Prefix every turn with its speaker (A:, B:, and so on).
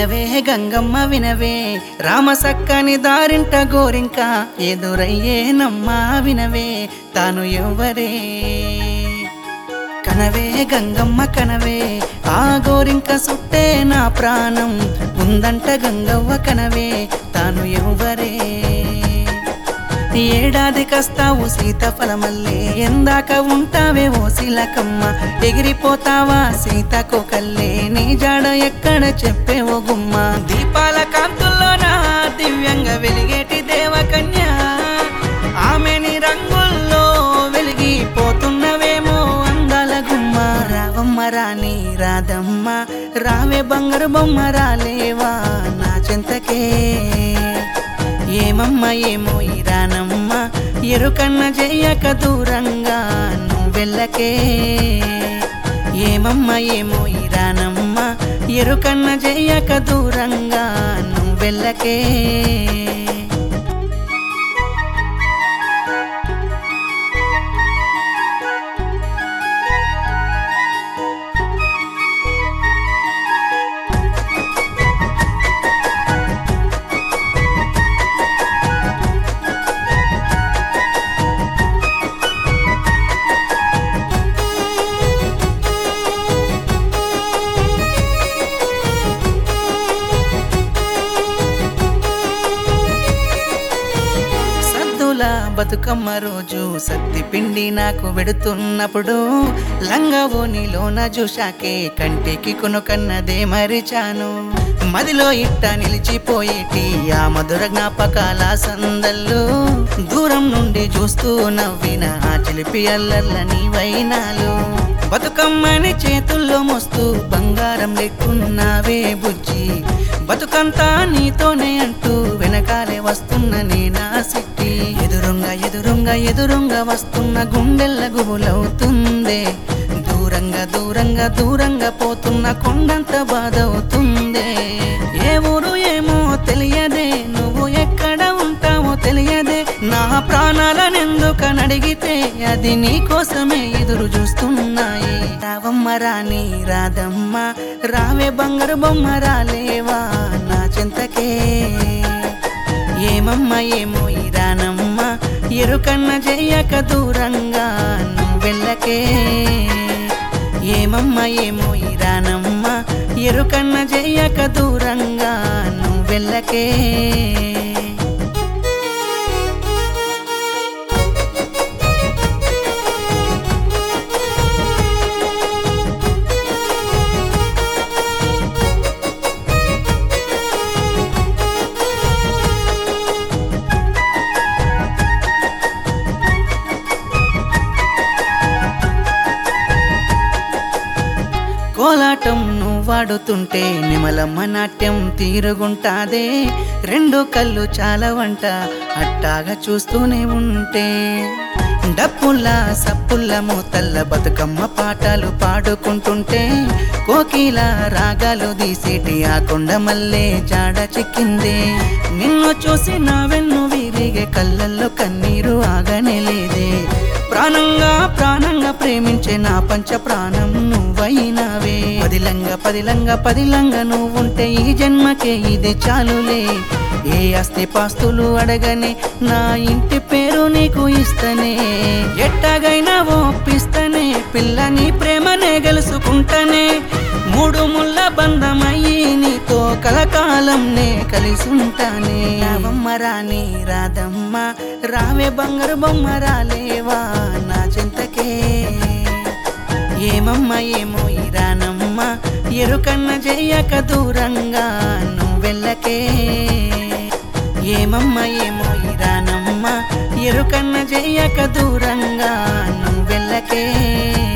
A: వినవే గంగమ్మ వినవే రామసక్కని దారింట గోరింక ఎదురయ్యే నమ్మ వినవే తాను ఎవరే కనవే గంగమ్మ కనవే ఆ గోరింక సుట్టే నా ప్రాణం ఉందంట గంగవ్వ కనవే తాను ఎవరే ఏడాది కస్తావు సీతాఫలమల్లే ఎందాక ఉంటావే ఓ శీలకమ్మ ఎగిరిపోతావా సీతాకోకల్లే నీ జాడ ఎక్కడ చెప్పే ఓ గుమ్మ దీపాల కాంతుల్లోన దివ్యంగా వెలిగేటి దేవకన్య ఆమెని రంగుల్లో వెలిగిపోతున్నవేమో అందాల గుమ్మ రావమ్మ రాణి రాధమ్మ రావే బంగారు బొమ్మ రాలేవా నా చింతకే ఏమమ్మ ఏమో ఈ రానమ్మ ఎరుకన్న చెయ్యక దూరంగా నువ్వెళ్ళకే ఏమమ్మ ఏమో ఈ రానమ్మ ఎరుకన్న చెయ్యక దూరంగా నువ్వెళ్ళకే సద్దుల బతుకమ్మ రోజు సత్తి పిండి నాకు వెడుతున్నప్పుడు లంగవోనిలోన చూశాకే కంటికి కొనుకన్నదే మరిచాను మదిలో ఇట్ట నిలిచిపోయేటి ఆ మధుర జ్ఞాపకాల సందల్లో దూరం నుండి చూస్తూ నవ్విన ఆ చిలిపి అల్లర్ల నీ వైనాలు బతుకమ్మని చేతుల్లో మోస్తూ బంగారం లెక్కున్నావే బుజ్జి బతుకంతా నీతోనే అంటూ వెనకాలే వస్తున్న నేనా సిట్టి ఎదురుంగా ఎదురుంగా ఎదురుంగా వస్తున్న గుండెల్ల గుబులవుతుందే దూరంగా దూరంగా దూరంగా పోతున్న కొండంత బాధ అవుతుందే ఏ ఊరు ఏమో తెలియదే నువ్వు ఎక్కడ ఉంటావో తెలియదే నా ప్రాణాలనెందుకని అడిగితే అది నీ కోసమే ఎదురు చూస్తున్నాయి రావమ్మ రాణి రాధమ్మ రావే బంగారు బొమ్మ రాలేవా నా చింతకే ఏమమ్మ ఏమో ఈ రానమ్మ ఎరుకన్న చెయ్యక దూరంగా నువ్వెళ్ళకే ఏమమ్మ ఏమో ఈ రానమ్మ ఎరుకన్న చెయ్యక దూరంగా నువ్వెళ్ళకే కోలాటం నువ్వాడుతుంటే నిమలమ్మ నాట్యం తీరుగుంటాదే రెండు కళ్ళు చాలా వంట అట్టాగా చూస్తూనే ఉంటే డప్పుల్ల సప్పుల్ల మూతల్ల బతుకమ్మ పాటలు పాడుకుంటుంటే కోకిల రాగాలు తీసేటి ఆ కొండ మల్లే జాడ చిక్కిందే నిన్ను చూసి నా వెన్ను విరిగే కళ్ళల్లో కన్నీరు ఆగనే లేదే ప్రాణంగా ప్రాణంగా ప్రేమించే నా పంచ ప్రాణం నువ్వైనావే పదిలంగా పదిలంగా పదిలంగా నువ్వుంటే ఈ జన్మకే ఇది చాలులే ఏ ఆస్తి పాస్తులు అడగనే నా ఇంటి పేరు నీకు ఇస్తనే ఎట్టాగైనా ఒప్పిస్తనే పిల్లని ప్రేమనే గెలుసుకుంటనే మూడు ముళ్ళ బంధమయ్యి నీతో కలకాలం నే కలిసి ఉంటానే రావమ్మ రాణి రాధమ్మ రావే బంగారు బొమ్మ రాలేవా నా చింతకే ఏమమ్మ ఏమో ఈ రానమ్మ ఎరుకన్న చెయ్యక దూరంగా నువ్వెళ్ళకే ఏమమ్మ ఏమో ఈ రానమ్మ ఎరుకన్న చెయ్యక దూరంగా నువ్వెళ్ళకే